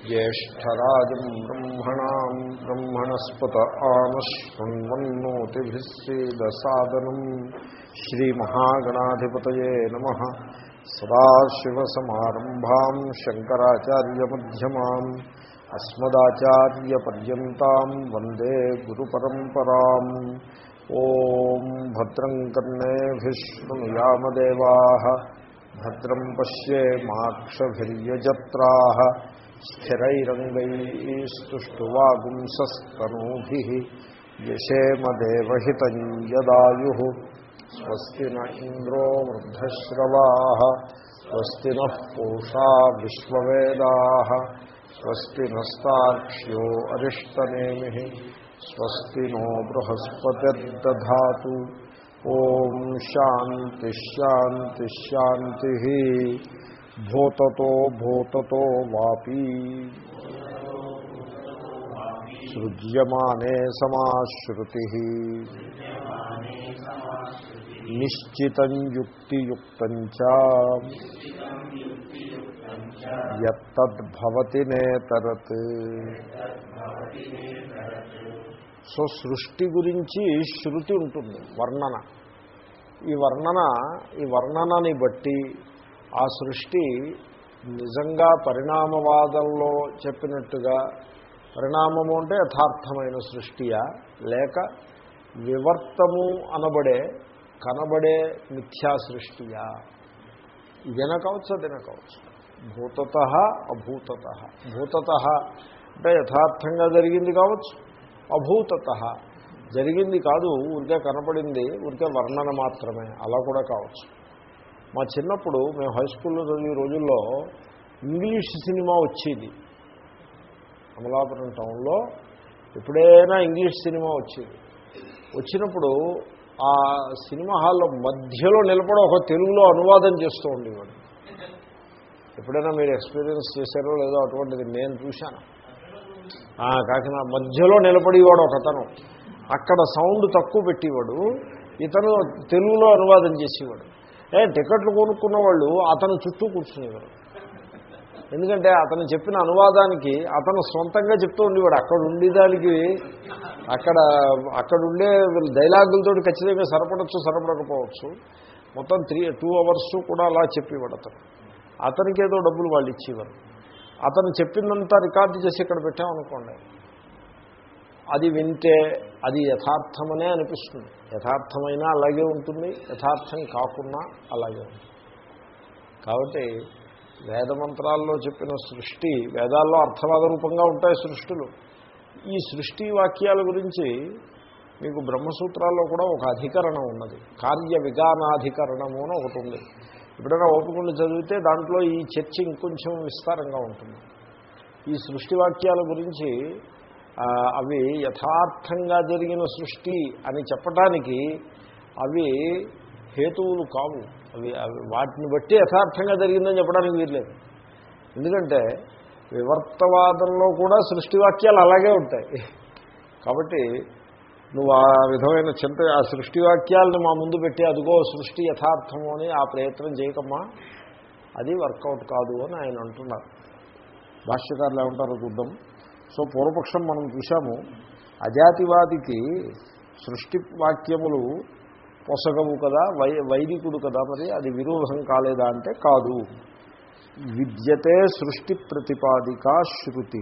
ज्येष्ठराजम् ब्रह्मणाम् ब्रह्मणस्पत आनशृण्वन्नोतिभिः सीदसादनम् श्रीमहागणाधिपतये नमः सदाशिवसमारम्भाम् शङ्कराचार्यमध्यमाम् अस्मदाचार्यपर्यन्ताम् वन्दे गुरुपरम्पराम् ॐ भद्रम् कर्णेभिः शृणुयामदेवाः भद्रम् पश्येमाक्षभिर्यजत्राः स्थिरैरङ्गैस्तुष्टुवागुंसस्तनूभिः यशेमदेवहितम् यदायुः स्वस्ति न इन्द्रो वृद्धश्रवाः स्वस्ति नः पूषा विश्ववेदाः स्वस्ति नस्ताक्ष्यो अरिष्टनेमिः स्वस्ति नो बृहस्पतिर्दधातु ॐ शान्तिश्शान्तिश्शान्तिः भूततो भूततो वापि सृज्यमाने समाश्रुतिः निश्चितं युक्तियुक्तं च యత్తద్భవతి నేతరత్ సో సృష్టి గురించి శృతి ఉంటుంది వర్ణన ఈ వర్ణన ఈ వర్ణనని బట్టి ఆ సృష్టి నిజంగా పరిణామవాదంలో చెప్పినట్టుగా పరిణామము అంటే యథార్థమైన సృష్టియా లేక వివర్తము అనబడే కనబడే మిథ్యా సృష్టియా ఇదైనా కావచ్చు అదైనా కావచ్చు భూతత అభూతత భూతత అంటే యథార్థంగా జరిగింది కావచ్చు అభూతత జరిగింది కాదు ఊరికే కనపడింది ఊరికే వర్ణన మాత్రమే అలా కూడా కావచ్చు మా చిన్నప్పుడు మేము హై స్కూల్లో చదివే రోజుల్లో ఇంగ్లీష్ సినిమా వచ్చేది అమలాపురం టౌన్లో ఎప్పుడైనా ఇంగ్లీష్ సినిమా వచ్చేది వచ్చినప్పుడు ఆ సినిమా హాల్లో మధ్యలో నిలబడి ఒక తెలుగులో అనువాదం చేస్తూ ఉండేవాడు ఎప్పుడైనా మీరు ఎక్స్పీరియన్స్ చేశారో లేదో అటువంటిది నేను చూశాను కాకినాడ మధ్యలో నిలబడేవాడు ఒక అతను అక్కడ సౌండ్ తక్కువ పెట్టేవాడు ఇతను తెలుగులో అనువాదం చేసేవాడు ఏ టికెట్లు కొనుక్కున్న వాళ్ళు అతను చుట్టూ కూర్చునేవారు ఎందుకంటే అతను చెప్పిన అనువాదానికి అతను సొంతంగా చెప్తూ ఉండేవాడు అక్కడ ఉండేదానికి అక్కడ అక్కడ ఉండే డైలాగులతో ఖచ్చితంగా సరిపడచ్చు సరిపడకపోవచ్చు మొత్తం త్రీ టూ అవర్స్ కూడా అలా చెప్పేవాడు అతను అతనికి ఏదో డబ్బులు వాళ్ళు ఇచ్చేవారు అతను చెప్పిందంతా రికార్డు చేసి ఇక్కడ పెట్టామనుకోండి అది వింటే అది యథార్థమనే అనిపిస్తుంది యథార్థమైనా అలాగే ఉంటుంది యథార్థం కాకున్నా అలాగే ఉంటుంది కాబట్టి వేదమంత్రాల్లో చెప్పిన సృష్టి వేదాల్లో అర్థవాద రూపంగా ఉంటాయి సృష్టిలు ఈ సృష్టి వాక్యాల గురించి మీకు బ్రహ్మసూత్రాల్లో కూడా ఒక అధికరణం ఉన్నది కార్య విగానాధికరణము అని ఒకటి ఉంది ఎప్పుడైనా ఓపికండి చదివితే దాంట్లో ఈ చర్చ ఇంకొంచెం విస్తారంగా ఉంటుంది ఈ సృష్టి వాక్యాల గురించి అవి యథార్థంగా జరిగిన సృష్టి అని చెప్పటానికి అవి హేతువులు కావు అవి అవి వాటిని బట్టి యథార్థంగా జరిగిందని చెప్పడానికి వీర్లేదు ఎందుకంటే వివర్తవాదంలో కూడా సృష్టి వాక్యాలు అలాగే ఉంటాయి కాబట్టి నువ్వు ఆ విధమైన చింత ఆ సృష్టి వాక్యాలను మా ముందు పెట్టి అదిగో సృష్టి యథార్థము అని ఆ ప్రయత్నం చేయకమ్మా అది వర్కౌట్ కాదు అని ఆయన అంటున్నారు భాష్యకారులు ఏమంటారో చూద్దాం సో పూర్వపక్షం మనం చూసాము అజాతివాదికి సృష్టి వాక్యములు పొసగవు కదా వై వైదికుడు కదా మరి అది విరోధం కాలేదా అంటే కాదు విద్యతే సృష్టి ప్రతిపాదిక శృతి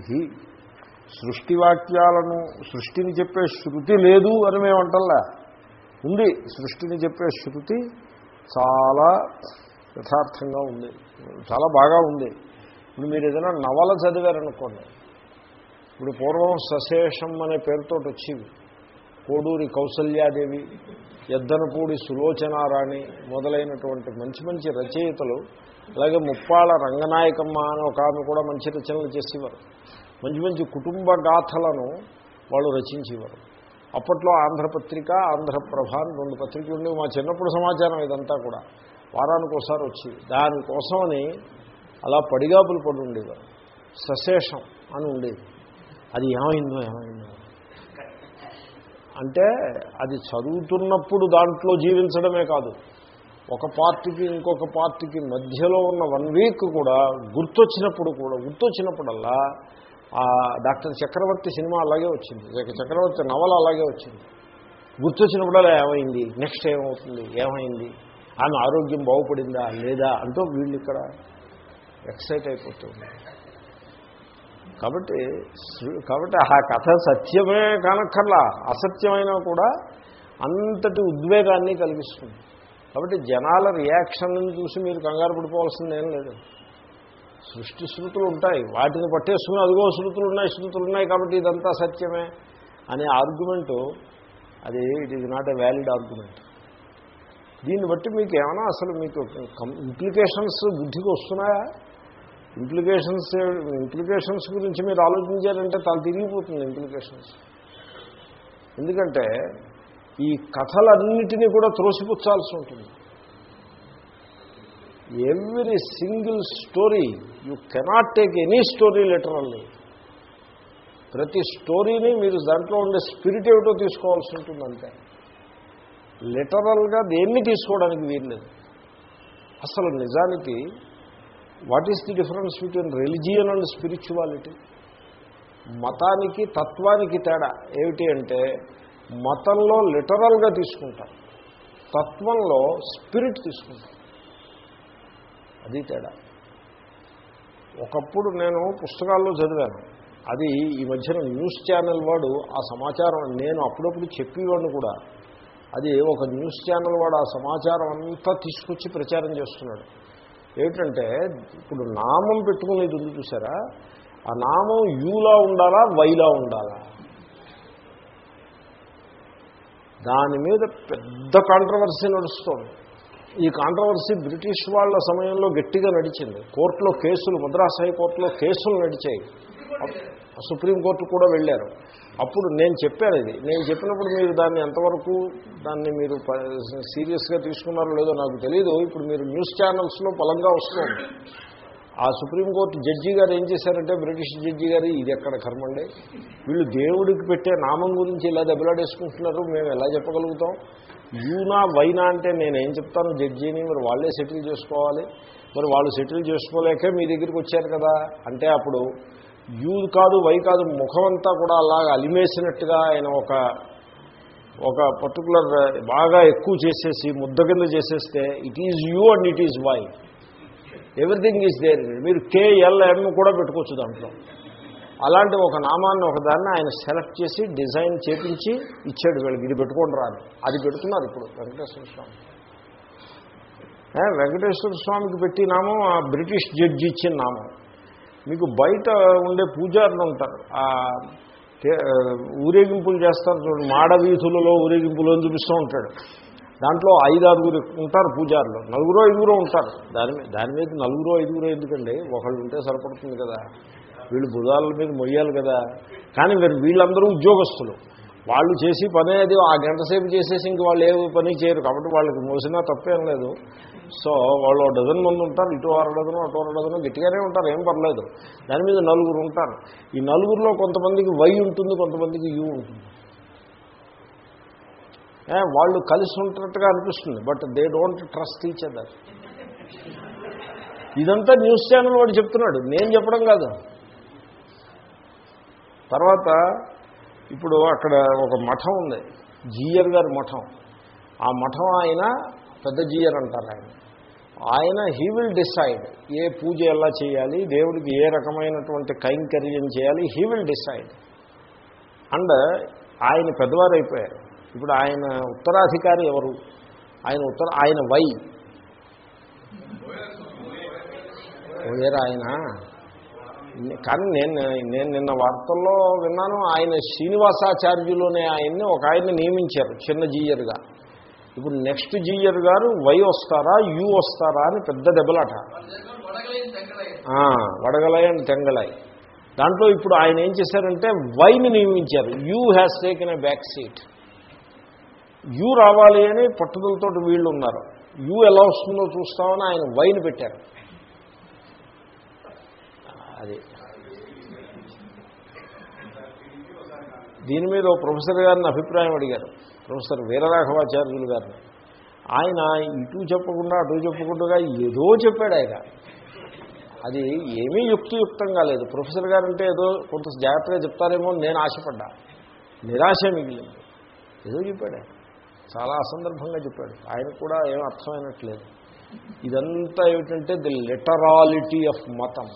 సృష్టి వాక్యాలను సృష్టిని చెప్పే శృతి లేదు అని మేము అంటల్లా ఉంది సృష్టిని చెప్పే శృతి చాలా యథార్థంగా ఉంది చాలా బాగా ఉంది ఇప్పుడు మీరు ఏదైనా నవల చదివారనుకోండి ఇప్పుడు పూర్వం సశేషం అనే పేరుతో వచ్చేవి కోడూరి కౌసల్యాదేవి ఎద్దనపూడి సులోచనారాణి మొదలైనటువంటి మంచి మంచి రచయితలు అలాగే ముప్పాళ్ళ రంగనాయకమ్మ అని ఒక ఆమె కూడా మంచి రచనలు చేసేవారు మంచి మంచి కుటుంబ గాథలను వాళ్ళు రచించేవారు అప్పట్లో ఆంధ్రపత్రిక ఆంధ్రప్రభ అని రెండు పత్రికలు ఉండేవి మా చిన్నప్పుడు సమాచారం ఇదంతా కూడా వారానికి ఒకసారి వచ్చి దానికోసమని అలా పడిగాపులు పడి ఉండేవారు సశేషం అని ఉండేది అది ఏమైందో ఏమైందో అంటే అది చదువుతున్నప్పుడు దాంట్లో జీవించడమే కాదు ఒక పార్టీకి ఇంకొక పార్టీకి మధ్యలో ఉన్న వన్ వీక్ కూడా గుర్తొచ్చినప్పుడు కూడా గుర్తొచ్చినప్పుడల్లా ఆ డాక్టర్ చక్రవర్తి సినిమా అలాగే వచ్చింది చక్ర- చక్రవర్తి నవల అలాగే వచ్చింది గుర్తొచ్చినప్పుడల్లా ఏమైంది నెక్స్ట్ ఏమవుతుంది ఏమైంది ఆమె ఆరోగ్యం బాగుపడిందా లేదా అంటూ వీళ్ళు ఇక్కడ ఎక్సైట్ అయిపోతుంది కాబట్టి శృ- కాబట్టి ఆ కథ సత్యమే కానక్కర్లా అసత్యమైనా కూడా అంతటి ఉద్వేగాన్ని కలిగిస్తుంది కాబట్టి జనాల రియాక్షన్లను చూసి మీరు కంగారు పడిపోవాల్సిందేం లేదు సృష్టి శృతులు ఉంటాయి వాటిని పట్టేసుకుని అదిగో శృతులు ఉన్నాయి శృతులు ఉన్నాయి కాబట్టి ఇదంతా సత్యమే అనే ఆర్గ్యుమెంటు అది it is not a valid argument దీన్ని బట్టి మీకు ఏమైనా అసలు మీకు ఇంప్లికేషన్స్ బుద్ధికి వస్తున్నాయా ఇంప్లికేషన్స్ ఇంప్లికేషన్స్ గురించి మీరు ఆలోచించారంటే తల తిరిగిపోతుంది ఇంప్లికేషన్స్ ఎందుకంటే ఈ కథలన్నిటినీ కూడా త్రోసిపుచ్చాల్సి ఉంటుంది every single story you cannot take any story literally ప్రతి స్టోరీని మీరు దాంట్లో ఉండే స్పిరిట్ ఏమిటో తీసుకోవాల్సి ఉంటుంది అంతే లిటరల్గా దేన్ని తీసుకోవడానికి వీల్లేదు అసలు నిజానికి what is the difference between religion and spirituality మతానికి తత్వానికి తేడా ఏమిటి అంటే మతంలో లిటరల్గా తీసుకుంటాం తత్వంలో స్పిరిట్ తీసుకుంటాం అది తేడా ఒకప్పుడు నేను పుస్తకాల్లో చదివాను అది ఈ మధ్యన న్యూస్ ఛానల్ వాడు ఆ సమాచారం నేను అప్పుడప్పుడు చెప్పేవాడిని కూడా అది ఒక న్యూస్ ఛానల్ వాడు ఆ సమాచారం అంతా తీసుకొచ్చి ప్రచారం చేస్తున్నాడు ఏమిటంటే ఇప్పుడు నామం పెట్టుకునేది ఉంది చూసారా ఆ నామం యూలా ఉండాలా వైలా ఉండాలా దాని మీద పెద్ద కాంట్రవర్సీ నడుస్తోంది ఈ కాంట్రవర్సీ బ్రిటిష్ వాళ్ళ సమయంలో గట్టిగా నడిచింది కోర్టులో కేసులు మద్రాస్ హైకోర్టులో కేసులు నడిచాయి సుప్రీంకోర్టు కూడా వెళ్ళారు అప్పుడు నేను చెప్పాను ఇది నేను చెప్పినప్పుడు మీరు దాన్ని ఎంతవరకు దాన్ని మీరు సీరియస్గా తీసుకున్నారో లేదో నాకు తెలియదు ఇప్పుడు మీరు న్యూస్ ఛానల్స్లో బలంగా వస్తుంది ఆ సుప్రీంకోర్టు జడ్జి గారు ఏం చేశారంటే బ్రిటిష్ జడ్జి గారు ఇది ఎక్కడ కర్మండి వీళ్ళు దేవుడికి పెట్టే నామం గురించి ఇలా దెబ్బలాడేసుకుంటున్నారు మేము ఎలా చెప్పగలుగుతాం యూనా వైనా అంటే నేనేం చెప్తాను జడ్జిని మరి వాళ్ళే సెటిల్ చేసుకోవాలి మరి వాళ్ళు సెటిల్ చేసుకోలేకే మీ దగ్గరికి వచ్చారు కదా అంటే అప్పుడు యూ కాదు వై కాదు ముఖం అంతా కూడా అలాగ అలిమేసినట్టుగా ఆయన ఒక ఒక పర్టికులర్ బాగా ఎక్కువ చేసేసి ముద్ద కింద చేసేస్తే it is you and it is why everything is there మీరు కేఎల్ఎం కూడా పెట్టుకోవచ్చు దాంట్లో అలాంటి ఒక నామాన్ని ఒకదాన్ని ఆయన సెలెక్ట్ చేసి డిజైన్ చేపించి ఇచ్చాడు వీళ్ళకి ఇది పెట్టుకోండి రాని అది పెడుతున్నారు ఇప్పుడు వెంకటేశ్వర స్వామి ఏ, వెంకటేశ్వర స్వామికి పెట్టి నామం ఆ బ్రిటిష్ జడ్జి ఇచ్చిన నామం మీకు బయట ఉండే పూజారులు ఉంటారు ఆ తే- ఊరేగింపులు చేస్తారు చూడండి మాడ వీధులలో ఊరేగింపులు అని చూపిస్తూ ఉంటాడు దాంట్లో ఐదారుగురు ఉంటారు పూజారులు నలుగురో ఐదుగురో ఉంటారు దాని మీద దాని మీద నలుగురో ఐదుగురో ఎందుకండి ఒకళ్ళు ఉంటే సరిపడుతుంది కదా వీళ్ళు బుధాల మీద మొయ్యాలి కదా కానీ మరి వీళ్ళందరూ ఉద్యోగస్తులు వాళ్ళు చేసి పని అది ఆ గంట సేపు చేసేసి ఇంక వాళ్ళు ఏ పని చేయరు కాబట్టి వాళ్ళకి మోసినా తప్పేం లేదు సో వాళ్ళు ఓ డజన్ మంది ఉంటారు ఇటు అర డజను అటు అర డజను గట్టిగానే ఉంటారు ఏం పర్లేదు దాని మీద నలుగురు ఉంటారు ఈ నలుగురిలో కొంతమందికి వై ఉంటుంది కొంతమందికి యూ ఉంటుంది ఏ, వాళ్ళు కలిసి ఉంటున్నట్టుగా అనిపిస్తుంది but they don't trust each other ఇదంతా న్యూస్ ఛానల్ వాడు చెప్తున్నాడు నేను చెప్పడం కాదు తర్వాత ఇప్పుడు అక్కడ ఒక మఠం ఉంది జీయర్ గారి మఠం ఆ మఠం ఆయన పెద్ద జీయర్ అంటారు ఆయన ఆయన హీ విల్ డిసైడ్ ఏ పూజ ఎలా చేయాలి దేవుడికి ఏ రకమైనటువంటి కైంకర్యం చేయాలి హీ విల్ డిసైడ్ అండ్ ఆయన పెద్దవారు అయిపోయారు ఇప్పుడు ఆయన ఉత్తరాధికారి ఎవరు ఆయన ఉత్తర ఆయన వై ఓయర్ ఆయన కానీ నేను నేను నిన్న వార్తల్లో విన్నాను ఆయన శ్రీనివాసాచార్యులోనే ఆయన్ని ఒక ఆయన్ని నియమించారు చిన్న జీయర్గా ఇప్పుడు నెక్స్ట్ జీయర్ గారు వై వస్తారా యూ వస్తారా అని పెద్ద దెబ్బలాట ఆ, వడగలై అండ్ తెంగలై దాంట్లో ఇప్పుడు ఆయన ఏం చేశారంటే వైని నియమించారు you has taken a back seat you రావాలి అని పట్టుదలతో వీళ్ళు ఉన్నారు యూ ఎలా వస్తుందో చూస్తామని ఆయన వైని పెట్టారు అది దీని మీద ఓ ప్రొఫెసర్ గారిని అభిప్రాయం అడిగారు ప్రొఫెసర్ వీరరాఘవాచార్యులు గారిని ఆయన ఇటు చెప్పకుండా అటు చెప్పకుండా ఏదో చెప్పాడు ఆయన అది ఏమీ యుక్తియుక్తంగా లేదు ప్రొఫెసర్ గారు అంటే ఏదో కొంత జాగ్రత్తగా చెప్తారేమో అని నేను ఆశపడ్డా నిరాశ మిగిలింది ఏదో చెప్పాడు ఆయన చాలా అసందర్భంగా చెప్పాడు ఆయన కూడా ఏం అర్థమైనట్లేదు ఇదంతా ఏమిటంటే ది లిటరాలిటీ ఆఫ్ మతం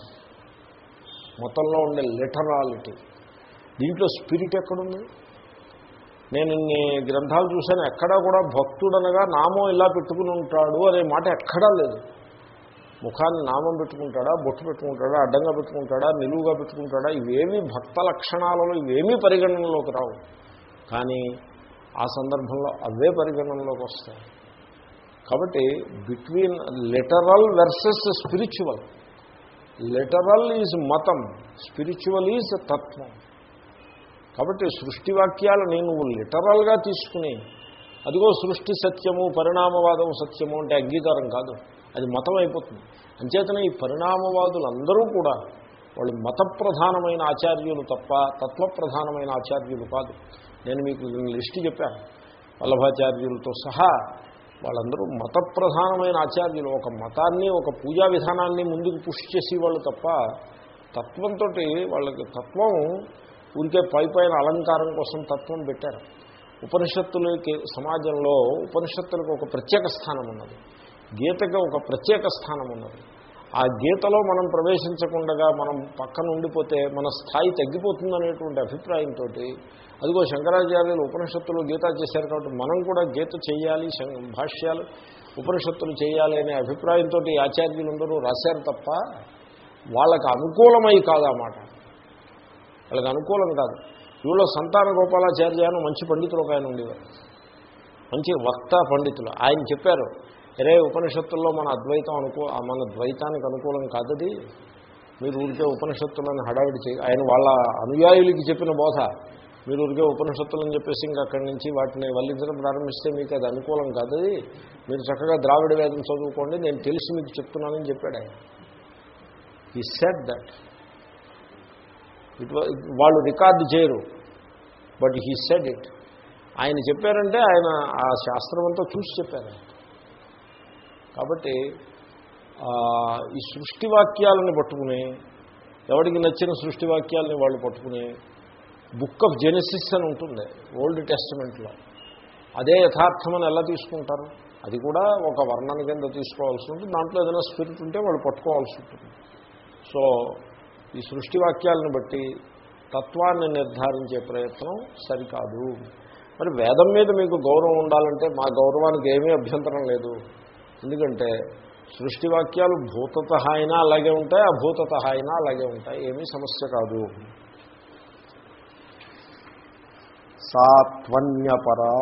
మతంలో ఉండే లిటరాలిటీ దీంట్లో స్పిరిట్ ఎక్కడుంది నేను ఇన్ని గ్రంథాలు చూశాను ఎక్కడా కూడా భక్తుడనగా నామం ఇలా పెట్టుకుని ఉంటాడు అనే మాట ఎక్కడా లేదు ముఖాన్ని నామం పెట్టుకుంటాడా బొట్టు పెట్టుకుంటాడా అడ్డంగా పెట్టుకుంటాడా నిలువుగా పెట్టుకుంటాడా ఇవేమీ భక్త లక్షణాలలో ఇవేమీ పరిగణనలోకి రావు కానీ ఆ సందర్భంలో అవే పరిగణనలోకి వస్తాయి కాబట్టి between literal versus spiritual literal is మతం స్పిరిచువల్ ఈజ్ తత్వం కాబట్టి సృష్టి వాక్యాలని నువ్వు లిటరల్గా తీసుకుని అదిగో సృష్టి సత్యము పరిణామవాదం సత్యము అంటే అంగీకారం కాదు అది మతం అయిపోతుంది అంచేతనే ఈ పరిణామవాదులందరూ కూడా వాళ్ళు మత ప్రధానమైన ఆచార్యులు తప్ప తత్వప్రధానమైన ఆచార్యులు కాదు నేను మీకు లిస్ట్ చెప్పాను వల్లభాచార్యులతో సహా వాళ్ళందరూ మత ప్రధానమైన ఆచార్యులు ఒక మతాన్ని ఒక పూజా విధానాన్ని ముందుకు పుష్ చేసి వాళ్ళు తప్ప తత్వంతో వాళ్ళకి తత్వం ఊరికే పై పైన అలంకారం కోసం తత్వం పెట్టారు ఉపనిషత్తులకి సమాజంలో ఉపనిషత్తులకు ఒక ప్రత్యేక స్థానం ఉన్నది గీతకి ఒక ప్రత్యేక స్థానం ఉన్నది ఆ గీతలో మనం ప్రవేశించకుండా మనం పక్కన ఉండిపోతే మన స్థాయి తగ్గిపోతుందనేటువంటి అభిప్రాయంతో అదిగో శంకరాచార్యులు ఉపనిషత్తులు గీత చేశారు కాబట్టి మనం కూడా గీత చేయాలి శం- భాష్యాలు ఉపనిషత్తులు చేయాలి అనే అభిప్రాయంతో ఈ ఆచార్యులందరూ రాశారు తప్ప వాళ్ళకి అనుకూలమై కాదన్నమాట వాళ్ళకి అనుకూలం కాదు వీళ్ళు సంతాన గోపాలాచార్య అని మంచి పండితులు ఒక ఆయన ఉండేవారు మంచి వక్త పండితులు ఆయన చెప్పారు అరే ఉపనిషత్తుల్లో మన అద్వైతం అనుకూ మన ద్వైతానికి అనుకూలం కాదది మీరు ఊరికే ఉపనిషత్తులను హడావిడి చేయ ఆయన వాళ్ళ అనుయాయులకి చెప్పిన బోధ మీరు ఊరికే ఉపనిషత్తులని చెప్పేసి ఇంకా అక్కడి నుంచి వాటిని వల్లించడం ప్రారంభిస్తే మీకు అది అనుకూలం కాదది మీరు చక్కగా ద్రావిడ వేదం చదువుకోండి నేను తెలిసి మీకు చెప్తున్నానని చెప్పాడు ఆయన ఈ సెట్ దట్ ఇట్ వాళ్ళు రికార్డు చేయరు బట్ హీ సెడ్ ఇట్ ఆయన చెప్పారంటే ఆయన ఆ శాస్త్రం అంతా చూసి చెప్పారు కాబట్టి ఆ, ఈ సృష్టి వాక్యాలను పట్టుకుని ఎవరికి నచ్చిన సృష్టి వాక్యాలని వాళ్ళు పట్టుకుని బుక్ ఆఫ్ జెనసిస్ అని ఉంటుంది ఓల్డ్ టెస్టిమెంట్లో అదే యథార్థమని ఎలా తీసుకుంటారు అది కూడా ఒక వర్ణన కింద తీసుకోవాల్సి ఉంటుంది దాంట్లో ఏదైనా స్పిరిట్ ఉంటే వాళ్ళు పట్టుకోవాల్సి ఉంటుంది సో ఈ సృష్టి వాక్యాలను బట్టి తత్వాన్ని నిర్ధారించే ప్రయత్నం సరికాదు మరి వేదం మీద మీకు గౌరవం ఉండాలంటే మా గౌరవానికి ఏమీ అభ్యంతరం లేదు ఎందుకంటే సృష్టి వాక్యాలు భూతత అయినా అలాగే ఉంటాయి అభూతత అయినా అలాగే ఉంటాయి ఏమీ సమస్య కాదు సాత్వన్యపరా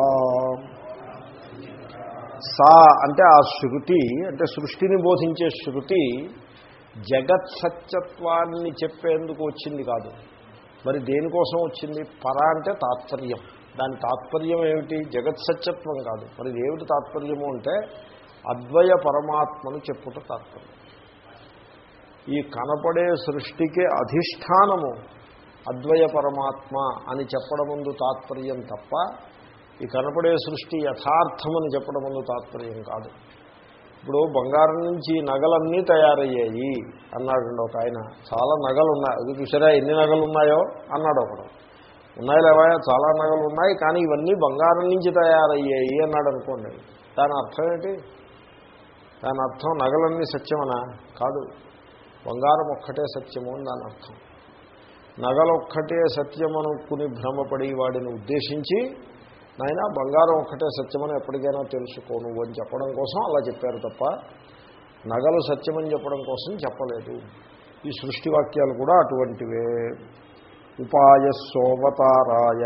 సా అంటే ఆ శృతి అంటే సృష్టిని బోధించే శృతి జగత్ సత్యత్వాన్ని చెప్పేందుకు వచ్చింది కాదు మరి దేనికోసం వచ్చింది పర అంటే తాత్పర్యం దాని తాత్పర్యం ఏమిటి జగత్ సత్యత్వం కాదు మరి ఏమిటి తాత్పర్యము అంటే అద్వయ పరమాత్మను చెప్పుట తాత్పర్యం ఈ కనపడే సృష్టికి అధిష్టానము అద్వయ పరమాత్మ అని చెప్పడం ముందు తాత్పర్యం తప్ప ఈ కనపడే సృష్టి యథార్థమని చెప్పడం ముందు తాత్పర్యం కాదు ఇప్పుడు బంగారం నుంచి నగలన్నీ తయారయ్యాయి అన్నాడు ఒక ఆయన చాలా నగలు ఉన్నాయి అది చూసారా ఎన్ని నగలు ఉన్నాయో అన్నాడు ఒకడు ఉన్నాయి లేవాయా చాలా నగలు ఉన్నాయి కానీ ఇవన్నీ బంగారం నుంచి తయారయ్యాయి అన్నాడు అనుకోండి దాని అర్థం ఏంటి దాని అర్థం నగలన్నీ సత్యమనా కాదు బంగారం ఒక్కటే సత్యము అని దాని అర్థం నగలొక్కటే సత్యం అనుకుని భ్రమపడి వాడిని ఉద్దేశించి నాయన బంగారం ఒక్కటే సత్యమని ఎప్పటికైనా తెలుసుకోను అని చెప్పడం కోసం అలా చెప్పారు తప్ప నగలు సత్యమని చెప్పడం కోసం చెప్పలేదు ఈ సృష్టి వాక్యాలు కూడా అటువంటివే ఉపాయ సోవతారాయ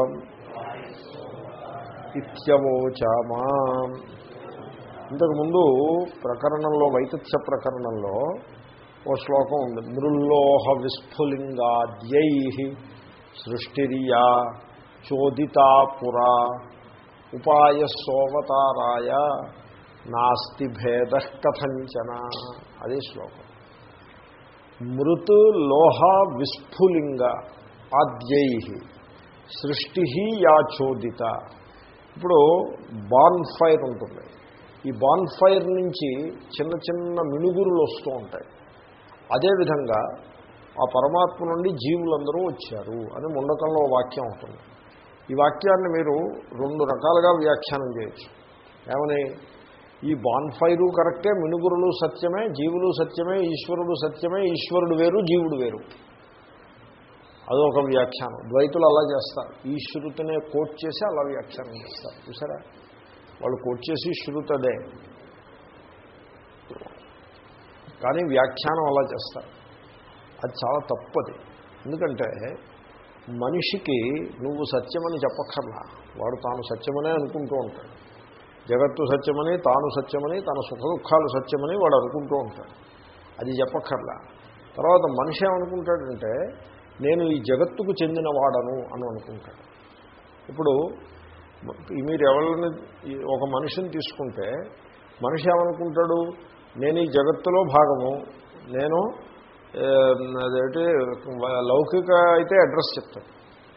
ఇత్యవోచామా ఇంతకుముందు ప్రకరణంలో వైతత్య ప్రకరణంలో ఓ శ్లోకం ఉంది మృల్లోహ విస్ఫులింగాద్యై సృష్టిరియా చోదితా పురా ఉపాయ సోవతారాయ నాస్తి భేద కథంచన అదే శ్లోకం మృతు లోహ విస్ఫులింగ ఆద్యై సృష్టి యా చోదిత ఇప్పుడు బాన్ ఫైర్ ఉంటుంది ఈ బాన్ ఫైర్ నుంచి చిన్న చిన్న మినుగురులు వస్తూ ఉంటాయి అదేవిధంగా ఆ పరమాత్మ నుండి జీవులందరూ వచ్చారు అని ముండకంలో వాక్యం ఉంటుంది ఈ వాక్యాన్ని మీరు రెండు రకాలుగా వ్యాఖ్యానం చేయొచ్చు ఏమని ఈ బాన్ఫైరు కరెక్టే మినుగురులు సత్యమే జీవులు సత్యమే ఈశ్వరుడు సత్యమే ఈశ్వరుడు వేరు జీవుడు వేరు అదొక వ్యాఖ్యానం ద్వైతులు అలా చేస్తారు ఈ శృతినే కోట్ చేసి అలా వ్యాఖ్యానం చేస్తారు చూసారా వాళ్ళు కోట్ చేసి శృతి అదే కానీ వ్యాఖ్యానం అలా చేస్తారు అది చాలా తప్పది ఎందుకంటే మనిషికి నువ్వు సత్యమని చెప్పక్కర్లా వాడు తాను సత్యమనే అనుకుంటూ ఉంటాడు జగత్తు సత్యమని తాను సత్యమని తన సుఖ దుఃఖాలు సత్యమని వాడు అనుకుంటూ ఉంటాడు అది చెప్పక్కర్లా తర్వాత మనిషి ఏమనుకుంటాడంటే నేను ఈ జగత్తుకు చెందిన వాడను అని అనుకుంటాడు ఇప్పుడు మీరు ఎవరిని ఒక మనిషిని తీసుకుంటే మనిషి ఏమనుకుంటాడు నేను ఈ జగత్తులో భాగము నేను ఏ, అదేంటి లౌకిక అయితే అడ్రస్ చెప్తాడు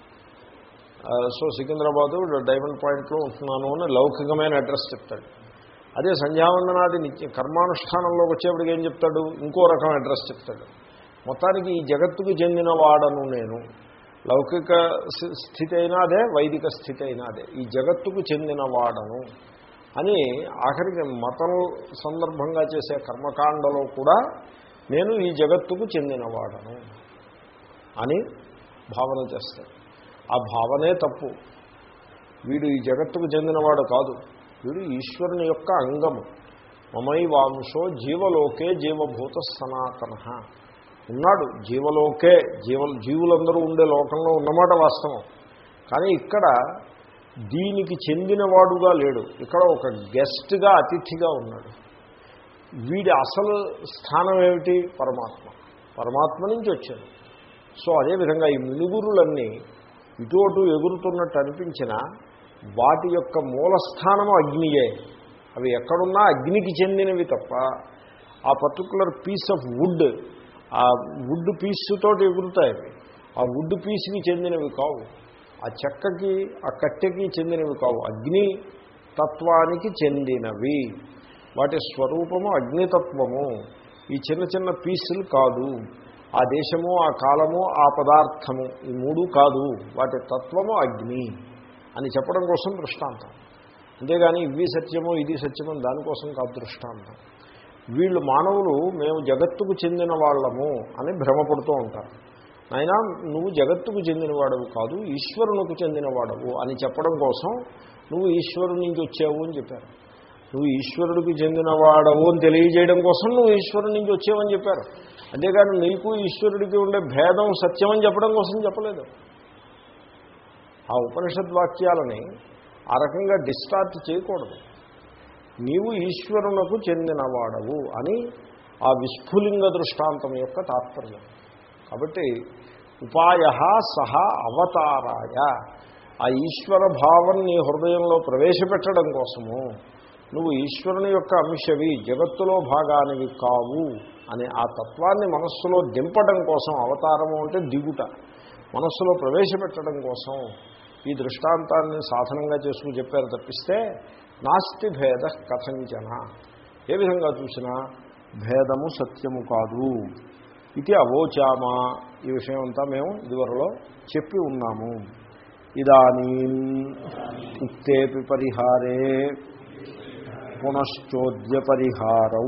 ఆ, సో సికింద్రాబాదు డైమండ్ పాయింట్లో ఉంటున్నాను అని లౌకికమైన అడ్రస్ చెప్తాడు అదే సంధ్యావందనాది నిత్య కర్మానుష్ఠానంలోకి వచ్చేప్పటికి ఏం చెప్తాడు ఇంకో రకం అడ్రస్ చెప్తాడు మొత్తానికి ఈ జగత్తుకు చెందిన వాడను నేను లౌకిక స్థి- స్థితి అయినా అదే వైదిక స్థితి అయినా అదే ఈ జగత్తుకు చెందిన వాడను అని ఆఖరికి మతం సందర్భంగా చేసే కర్మకాండలో కూడా నేను ఈ జగత్తుకు చెందినవాడను అని భావన చేస్తాడు ఆ భావనే తప్పు వీడు ఈ జగత్తుకు చెందినవాడు కాదు వీడు ఈశ్వరుని యొక్క అంగము మమై వాంశో జీవలోకే జీవభూత సనాతన ఉన్నాడు జీవలోకే జీవ జీవులందరూ ఉండే లోకంలో ఉన్నమాట వాస్తవం కానీ ఇక్కడ దీనికి చెందినవాడుగా లేడు ఇక్కడ ఒక గెస్ట్గా అతిథిగా ఉన్నాడు వీడి అసలు స్థానం ఏమిటి పరమాత్మ పరమాత్మ నుంచి వచ్చాడు సో అదేవిధంగా ఈ మినుగురులన్నీ ఇటు అటు ఎగురుతున్నట్టు అనిపించిన వాటి యొక్క మూలస్థానము అగ్నియే అవి ఎక్కడున్నా అగ్నికి చెందినవి తప్ప ఆ పర్టికులర్ పీస్ ఆఫ్ వుడ్ ఆ వుడ్ పీస్తో ఎగురుతాయి అవి ఆ వుడ్ పీస్కి చెందినవి కావు ఆ చెక్కకి ఆ కట్టెకి చెందినవి కావు అగ్ని తత్వానికి చెందినవి వాటి స్వరూపము అగ్నితత్వము ఈ చిన్న చిన్న పీసులు కాదు ఆ దేశము ఆ కాలము ఆ పదార్థము ఈ మూడు కాదు వాటి తత్వము అగ్ని అని చెప్పడం కోసం దృష్టాంతం అంతేగాని ఇవి సత్యము ఇది సత్యము అని దానికోసం కాదు దృష్టాంతం వీళ్ళు మానవులు మేము జగత్తుకు చెందిన వాళ్ళము అని భ్రమపడుతూ ఉంటారు అయినా నువ్వు జగత్తుకు చెందినవాడవు కాదు ఈశ్వరునికి చెందినవాడవు అని చెప్పడం కోసం నువ్వు ఈశ్వరుడి నుంచి వచ్చావు అని చెప్పారు నువ్వు ఈశ్వరుడికి చెందినవాడవు అని తెలియజేయడం కోసం నువ్వు ఈశ్వరుడి నుంచి వచ్చావని చెప్పారు అంతేకాని నీకు ఈశ్వరుడికి ఉండే భేదం సత్యమని చెప్పడం కోసం చెప్పలేదు ఆ ఉపనిషద్ వాక్యాలని ఆ రకంగా డిస్టార్ట్ చేయకూడదు నీవు ఈశ్వరునకు చెందినవాడవు అని ఆ విస్ఫులింగ దృష్టాంతం యొక్క తాత్పర్యం కాబట్టి ఉపాయ సహా అవతారాయ ఆ ఈశ్వర భావం నీ హృదయంలో ప్రవేశపెట్టడం కోసము నువ్వు ఈశ్వరుని యొక్క అంశవి జగత్తులో భాగానివి కావు అనే ఆ తత్వాన్ని మనస్సులో దింపడం కోసం అవతారము అంటే దిగుట మనస్సులో ప్రవేశపెట్టడం కోసం ఈ దృష్టాంతాన్ని సాధనంగా చేసుకుని చెప్పారు తప్పిస్తే నాస్తి భేద కథంచన ఏ విధంగా చూసినా భేదము సత్యము కాదు ఇది అవోచామా ఈ విషయం అంతా మేము ఇదివరలో చెప్పి ఉన్నాము ఇదానీ ఉక్తేపి పరిహారే పునశ్చోద్య పరిహారౌ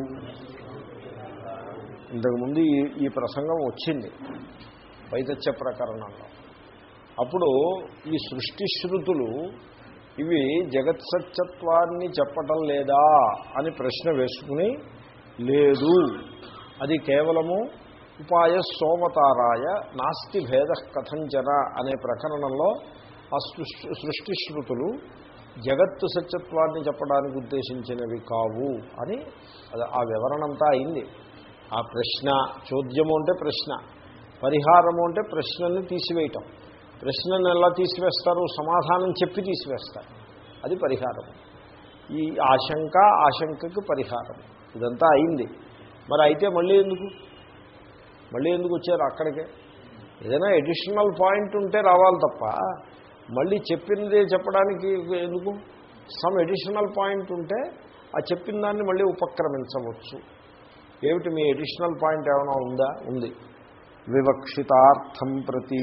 ఇంతకుముందు ఈ ఈ ప్రసంగం వచ్చింది వైతత్య ప్రకరణంలో అప్పుడు ఈ సృష్టి శృతులు ఇవి జగత్సత్యత్వాన్ని చెప్పటం లేదా అని ప్రశ్న వేసుకుని లేదు అది కేవలము ఉపాయ సోమతారాయ నాస్తి భేద కథంచన అనే ప్రకరణంలో ఆ సృష్టి సృష్టి శృతులు జగత్తు సత్యత్వాన్ని చెప్పడానికి ఉద్దేశించినవి కావు అని అది ఆ వివరణ అంతా అయింది ఆ ప్రశ్న చోద్యము అంటే ప్రశ్న పరిహారము అంటే ప్రశ్నని తీసివేయటం ప్రశ్నను ఎలా తీసివేస్తారు సమాధానం చెప్పి తీసివేస్తారు అది పరిహారం ఈ ఆశంక ఆశంకకి పరిహారం ఇదంతా అయింది మరి అయితే మళ్ళీ ఎందుకు మళ్ళీ ఎందుకు వచ్చారు అక్కడికే ఏదైనా ఎడిషనల్ పాయింట్ ఉంటే రావాలి తప్ప మళ్ళీ చెప్పిందే చెప్పడానికి ఎందుకు సమ్ ఎడిషనల్ పాయింట్ ఉంటే ఆ చెప్పిన దాన్ని మళ్ళీ ఉపక్రమించవచ్చు ఏమిటి మీ అడిషనల్ పాయింట్ ఏమైనా ఉందా ఉంది వివక్షితార్థం ప్రతి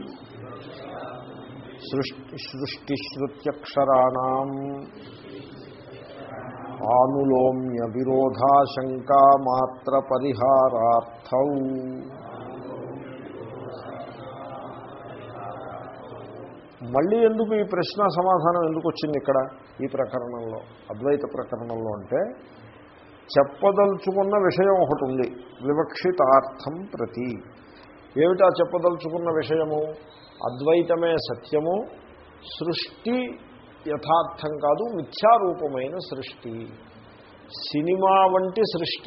సృష్టి సృష్టిశ్రుత్యక్షరాణం ఆనులోమ్య విరోధాశంకా మాత్ర పరిహారార్థౌ మళ్ళీ ఎందుకు ఈ ప్రశ్న సమాధానం ఎందుకు వచ్చింది ఇక్కడ ఈ ప్రకరణంలో అద్వైత ప్రకరణంలో అంటే చెప్పదలుచుకున్న విషయం ఒకటి ఉంది వివక్షితార్థం ప్రతి ఏమిటా చెప్పదలుచుకున్న విషయము అద్వైతమే సత్యము సృష్టి యథార్థం కాదు మిథ్యారూపమైన సృష్టి సినిమా వంటి సృష్టి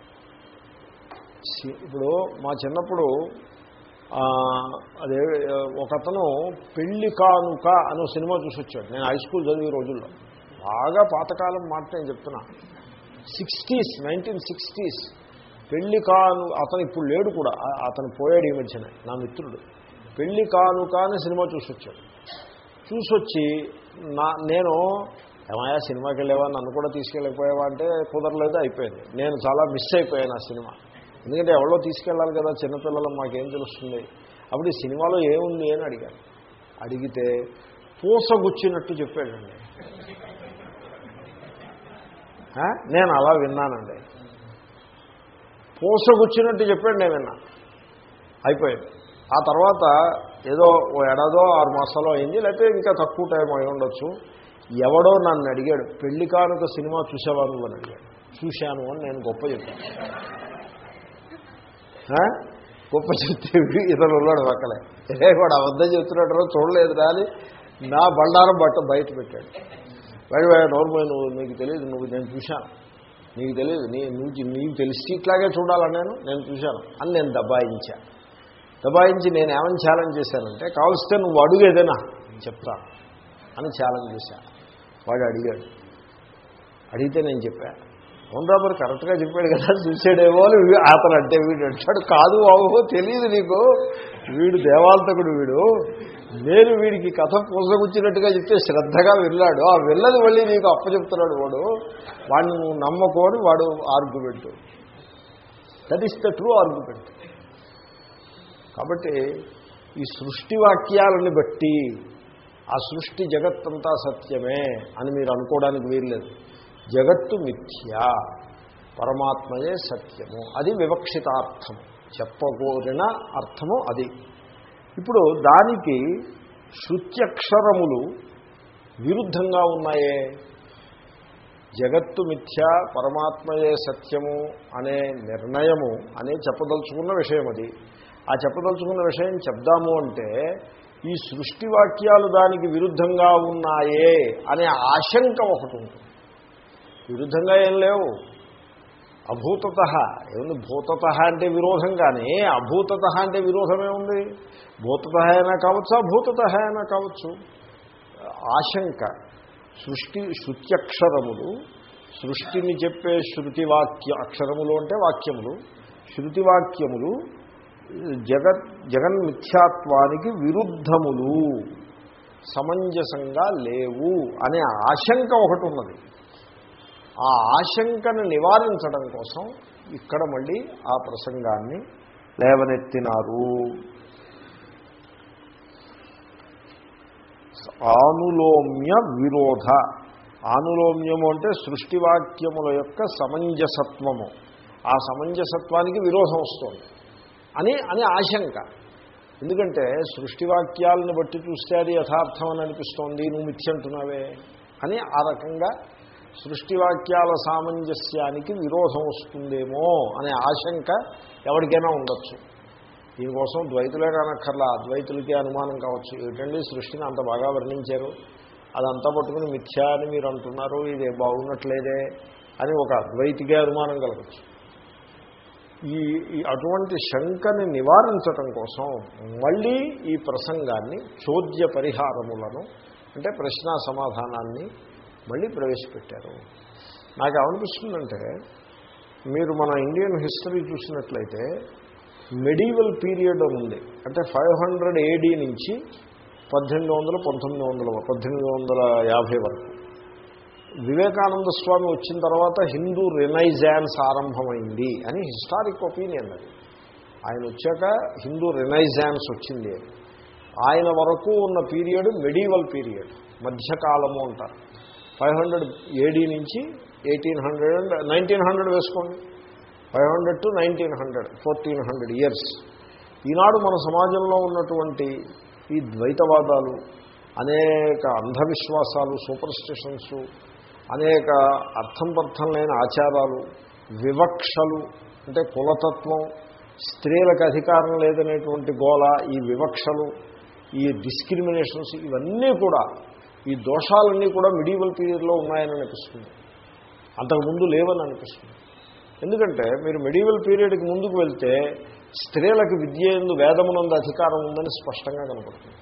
సి- ఇప్పుడు మా చిన్నప్పుడు ఆ, అదే ఒకతను పెళ్లి కానుక అనే సినిమా చూసి వచ్చాడు నేను హై స్కూల్ చదివే రోజుల్లో బాగా పాతకాలం మాట నేను చెప్తున్నా సిక్స్టీస్ నైన్టీన్ సిక్స్టీస్ పెళ్లి కాను అతను ఇప్పుడు లేడు కూడా ఆ- అతను పోయాడు ఈ మధ్యనే నా మిత్రుడు పెళ్లి కానుక అని సినిమా చూసి వచ్చాడు చూసొచ్చి నా నేను ఏమయ్యా సినిమాకి వెళ్ళేవా నన్ను కూడా తీసుకెళ్ళకపోయావా అంటే కుదరలేదు అయిపోయింది నేను చాలా మిస్ అయిపోయాను ఆ సినిమా ఎందుకంటే ఎవరో తీసుకెళ్ళాలి కదా చిన్నపిల్లలు మాకేం తెలుస్తుంది అప్పుడు ఈ సినిమాలో ఏముంది అని అడిగాను అడిగితే పూసగుచ్చినట్టు చెప్పాడండి ఆ? నేను అలా విన్నానండి పూసగుచ్చినట్టు చెప్పాడు నేను విన్నా అయిపోయింది ఆ తర్వాత ఏదో ఓ ఏడాదో ఆరు మాసాలు అయింది లేకపోతే ఇంకా తక్కువ టైం అయి ఉండొచ్చు ఎవడో నన్ను అడిగాడు పెళ్లి కానుక సినిమా చూసావా నువ్వు అని అడిగాడు చూశాను అని నేను గొప్ప చెప్పాను ఆ? గొప్ప చెప్తే ఇతను ఉన్నాడు పక్కలే రే వాడు అబద్ధం చెప్తున్నట్టు చూడలేదు రాని నా బండారం బట్ట బయట పెట్టాడు వాడి వాడు నోర్మోయ్ నువ్వు నీకు తెలియదు నువ్వు నేను చూశాను నీకు తెలియదు నీ నువ్వు నీకు తెలిసి ఇట్లాగే చూడాలా నేను నేను చూశాను అని నేను దబాయించా దబాయించి నేను ఏమని ఛాలెంజ్ చేశానంటే కావలిస్తే నువ్వు అడుగు ఏదైనా చెప్తా అని ఛాలెంజ్ చేశా వాడు అడిగాడు అడిగితే నేను చెప్పా అవునరా మరి కరెక్ట్గా చెప్పాడు కదా చూసాడేమో అని వీ- అతను అంటే వీడు అంటాడు కాదు బాబు తెలియదు నీకు వీడు దేవాలతకుడు వీడు నేను వీడికి కథ పూసగుచ్చినట్టుగా చెప్తే శ్రద్ధగా వెళ్ళాడు ఆ వెళ్ళది మళ్ళీ నీకు అప్పచెప్తున్నాడు వాడు వాడిని నువ్వు నమ్మకోని వాడు argument that is the true argument కాబట్టి ఈ సృష్టి వాక్యాలని బట్టి ఆ సృష్టి జగత్తంతా సత్యమే అని మీరు అనుకోవడానికి వీల్లేదు జగత్తు మిథ్య పరమాత్మయే సత్యము అది వివక్షితార్థం చెప్పకూరిన అర్థము అది ఇప్పుడు దానికి శృత్యక్షరములు విరుద్ధంగా ఉన్నాయే జగత్తు మిథ్య పరమాత్మయే సత్యము అనే నిర్ణయము అనే చెప్పదలుచుకున్న విషయం అది ఆ చెప్పదలుచుకున్న విషయం చెప్దాము అంటే ఈ సృష్టి వాక్యాలు దానికి విరుద్ధంగా ఉన్నాయే అనే ఆశంక ఒకటి ఉంటుంది విరుద్ధంగా ఏం లేవు అభూతత ఏముంది భూతత అంటే విరోధం కానీ అభూతత అంటే విరోధమే ఉంది భూతత అయినా కావచ్చు అభూతత అయినా కావచ్చు ఆశంక సృష్టి శృత్యక్షరములు సృష్టిని చెప్పే శృతి వాక్య అక్షరములు అంటే వాక్యములు శృతి వాక్యములు జగత్ జగన్మిథ్యాత్వానికి విరుద్ధములు సమంజసంగా లేవు అనే ఆశంక ఒకటి ఉన్నది ఆ ఆశంకను నివారించడం కోసం ఇక్కడ మళ్ళీ ఆ ప్రసంగాన్ని లేవనెత్తినారు ఆనులోమ్య విరోధ ఆనులోమ్యము అంటే సృష్టివాక్యముల యొక్క సమంజసత్వము ఆ సమంజసత్వానికి విరోధం వస్తుంది అని అని ఆశంక ఎందుకంటే సృష్టివాక్యాలను బట్టి చూస్తే అది యథార్థం అని అనిపిస్తోంది నువ్వు మిథ్య అంటున్నావే అని ఆ రకంగా సృష్టివాక్యాల సామంజస్యానికి విరోధం వస్తుందేమో అనే ఆశంక ఎవరికైనా ఉండొచ్చు దీనికోసం ద్వైతులే కానక్కర్లా అద్వైతులకే అనుమానం కావచ్చు ఏమిటండి సృష్టిని అంత బాగా వర్ణించారు అదంతా పట్టుకుని మిథ్యా అని మీరు అంటున్నారు ఇది బాగున్నట్లేదే అని ఒక అద్వైతికే అనుమానం కలగచ్చు ఈ ఈ అటువంటి శంకని నివారించటం కోసం మళ్ళీ ఈ ప్రసంగాన్ని చోద్య పరిహారములను అంటే ప్రశ్న సమాధానాన్ని మళ్ళీ ప్రవేశపెట్టారు నాకు ఏమనిపిస్తుందంటే మీరు మన ఇండియన్ హిస్టరీ చూసినట్లయితే మెడీవల్ పీరియడ్ అని ఉంది అంటే ఫైవ్ హండ్రెడ్ ఏడీ నుంచి పద్దెనిమిది వందల పంతొమ్మిది వందల పద్దెనిమిది వందల యాభై వరకు వివేకానంద స్వామి వచ్చిన తర్వాత హిందూ రినైజాన్స్ ఆరంభమైంది అని హిస్టారిక్ ఒపీనియన్ అది ఆయన వచ్చాక హిందూ రినైజాన్స్ వచ్చింది అని ఆయన వరకు ఉన్న పీరియడ్ మెడీవల్ పీరియడ్ మధ్యకాలము అంటారు ఫైవ్ హండ్రెడ్ ఏడీ నుంచి eighteen hundred and nineteen hundred వేసుకోండి five hundred to nineteen hundred fourteen hundred years ఈనాడు మన సమాజంలో ఉన్నటువంటి ఈ ద్వైతవాదాలు అనేక అంధవిశ్వాసాలు సూపర్ స్టిషన్స్ అనేక అర్థం పర్థం లేని ఆచారాలు వివక్షలు అంటే కులతత్వం స్త్రీలకు అధికారం లేదనేటువంటి గోల ఈ వివక్షలు ఈ డిస్క్రిమినేషన్స్ ఇవన్నీ కూడా ఈ దోషాలన్నీ కూడా మిడీవల్ పీరియడ్లో ఉన్నాయని అనిపిస్తుంది అంతకుముందు లేవని అనిపిస్తుంది ఎందుకంటే మీరు మెడివల్ పీరియడ్కి ముందుకు వెళ్తే స్త్రీలకు విద్య ఎందు వేదమునందు అధికారం ఉందని స్పష్టంగా కనపడుతుంది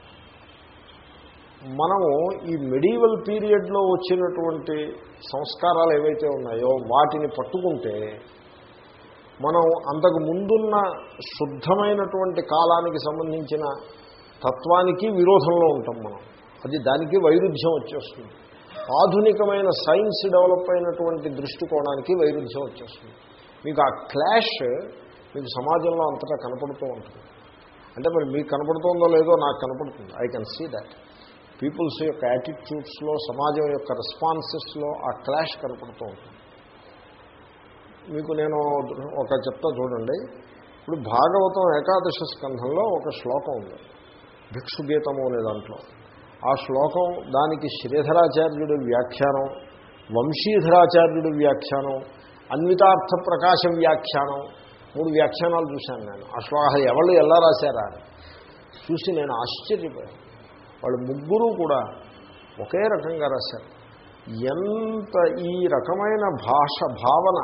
మనము ఈ మెడివల్ పీరియడ్లో వచ్చినటువంటి సంస్కారాలు ఏవైతే ఉన్నాయో వాటిని పట్టుకుంటే మనం అంతకు ముందున్న శుద్ధమైనటువంటి కాలానికి సంబంధించిన తత్వానికి విరోధంలో ఉంటాం మనం అది దానికి వైరుధ్యం వచ్చేస్తుంది ఆధునికమైన సైన్స్ డెవలప్ అయినటువంటి దృష్టికోణానికి వైరుధ్యం వచ్చేస్తుంది మీకు ఆ క్లాష్ మీకు సమాజంలో అంతటా కనపడుతూ ఉంటుంది అంటే మరి మీకు కనపడుతుందో లేదో నాకు కనపడుతుంది I can see that peoples యొక్క యాటిట్యూడ్స్లో సమాజం యొక్క రెస్పాన్సెస్లో ఆ క్లాష్ కనపడుతూ ఉంటుంది మీకు నేను ఒక చెప్తా చూడండి ఇప్పుడు భాగవతం ఏకాదశ స్కంధంలో ఒక శ్లోకం ఉంది భిక్షుగీతము అనే దాంట్లో ఆ శ్లోకం దానికి శ్రీధరాచార్యుడి వ్యాఖ్యానం వంశీధరాచార్యుడి వ్యాఖ్యానం అన్వితార్థ ప్రకాశ వ్యాఖ్యానం మూడు వ్యాఖ్యానాలు చూశాను నేను ఆ శ్లోక ఎవరు ఎలా రాశారా అని చూసి నేను ఆశ్చర్యపోయాను వాళ్ళు ముగ్గురు కూడా ఒకే రకంగా రాశారు ఎంత ఈ రకమైన భాష భావన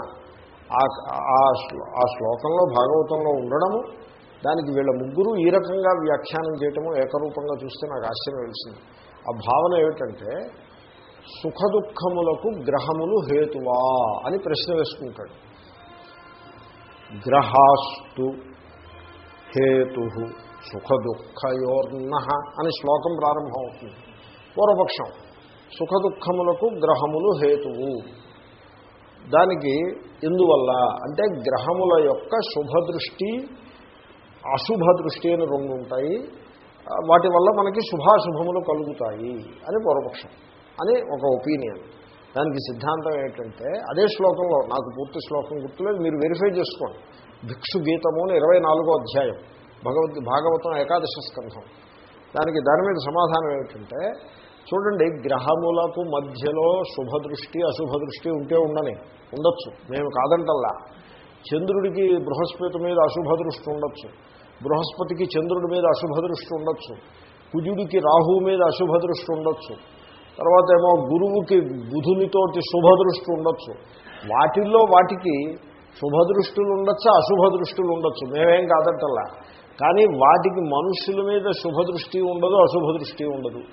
ఆ శ్లోకంలో భాగవతంలో ఉండడము దానికి వీళ్ళ ముగ్గురు ఈ రకంగా వ్యాఖ్యానం చేయటము ఏకరూపంగా చూస్తే నాకు ఆశ్చర్యం తెలిసింది ఆ భావన ఏమిటంటే సుఖదుఖములకు గ్రహములు హేతువా అని ప్రశ్న వేసుకుంటాడు గ్రహాస్తు హేతు సుఖదుఖయోర్న అని శ్లోకం ప్రారంభం అవుతుంది పూర్వపక్షం సుఖదుఖములకు గ్రహములు హేతువు దానికి ఎందువల్ల అంటే గ్రహముల యొక్క శుభదృష్టి అశుభ దృష్టి అని రెండు ఉంటాయి వాటి వల్ల మనకి శుభాశుభములు కలుగుతాయి అని పూర్వపక్షం అని ఒక ఒపీనియన్ దానికి సిద్ధాంతం ఏంటంటే అదే శ్లోకంలో నాకు పూర్తి శ్లోకం గుర్తులేదు మీరు వెరిఫై చేసుకోండి భిక్షు గీతము అని ఇరవై నాలుగో అధ్యాయం భగవద్ భాగవతం ఏకాదశ స్కంధం దానికి దాని మీద సమాధానం ఏమిటంటే చూడండి గ్రహములకు మధ్యలో శుభదృష్టి అశుభదృష్టి ఉంటే ఉండని ఉండొచ్చు మేము కాదంటల్లా చంద్రుడికి బృహస్పతి మీద అశుభ దృష్టి ఉండొచ్చు బృహస్పతికి చంద్రుడి మీద అశుభ దృష్టి ఉండొచ్చు కుజుడికి రాహువు మీద అశుభ దృష్టి ఉండొచ్చు తర్వాత ఏమో గురువుకి బుధునితోటి శుభదృష్టి ఉండొచ్చు వాటిల్లో వాటికి శుభదృష్టులు ఉండొచ్చు అశుభ దృష్టులు ఉండొచ్చు మేమేం కాదంటల్లా కానీ వాటికి మనుషుల మీద శుభదృష్టి ఉండదు అశుభ దృష్టి ఉండదు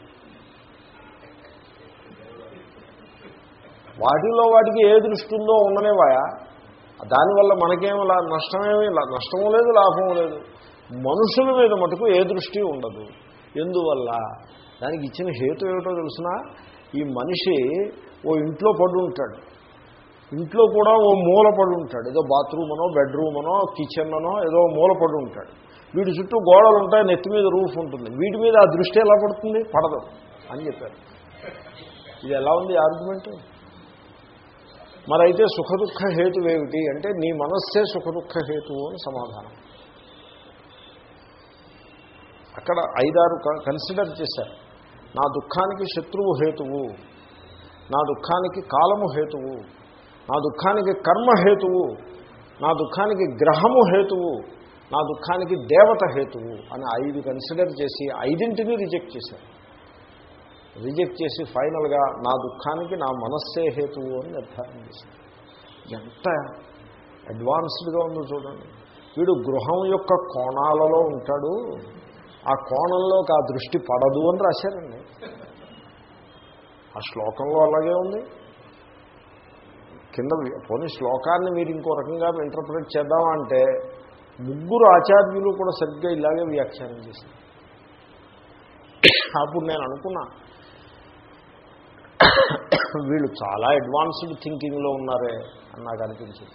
వాటిలో వాటికి ఏ దృష్టి ఉందో ఉండనేవాయా దానివల్ల మనకేమి నష్టమేమి నష్టము లేదు లాభము లేదు మనుషుల మీద మటుకు ఏ దృష్టి ఉండదు ఎందువల్ల దానికి ఇచ్చిన హేతు ఏమిటో తెలిసిన ఈ మనిషి ఓ ఇంట్లో పడి ఉంటాడు ఇంట్లో కూడా ఓ మూల పడి ఉంటాడు ఏదో బాత్రూమ్ అనో బెడ్రూమ్ అనో కిచెన్ అనో ఏదో మూల పడి ఉంటాడు వీటి చుట్టూ గోడలు ఉంటాయి నెత్తి మీద రూఫ్ ఉంటుంది వీటి మీద ఆ దృష్టి ఎలా పడుతుంది పడదు అని చెప్పారు ఇది ఎలా ఉంది ఆర్గ్యుమెంట్ మరైతే సుఖదుఖ హేతు ఏమిటి అంటే నీ మనస్సే సుఖదుఖ హేతువు అని సమాధానం అక్కడ ఐదారు కన్సిడర్ చేశారు నా దుఃఖానికి శత్రువు హేతువు నా దుఃఖానికి కాలము హేతువు నా దుఃఖానికి కర్మ హేతువు నా దుఃఖానికి గ్రహము హేతువు నా దుఃఖానికి దేవత హేతువు అని ఐదు కన్సిడర్ చేసి ఐదింటిని రిజెక్ట్ చేశారు రిజెక్ట్ చేసి ఫైనల్గా నా దుఃఖానికి నా మనస్సే హేతువు అని నిర్ధారణ చేశారు ఎంత అడ్వాన్స్డ్గా ఉందో చూడండి వీడు గృహం యొక్క కోణాలలో ఉంటాడు ఆ కోణంలోకి ఆ దృష్టి పడదు అని రాశారండి ఆ శ్లోకంలో అలాగే ఉంది కింద పోనీ శ్లోకాన్ని మీరు ఇంకో రకంగా ఇంటర్ప్రిట్ చేద్దామా అంటే ముగ్గురు ఆచార్యులు కూడా సరిగ్గా ఇలాగే వ్యాఖ్యానం చేశారు అప్పుడు నేను అనుకున్నా వీళ్ళు చాలా అడ్వాన్స్డ్ థింకింగ్లో ఉన్నారే అని నాకు అనిపించింది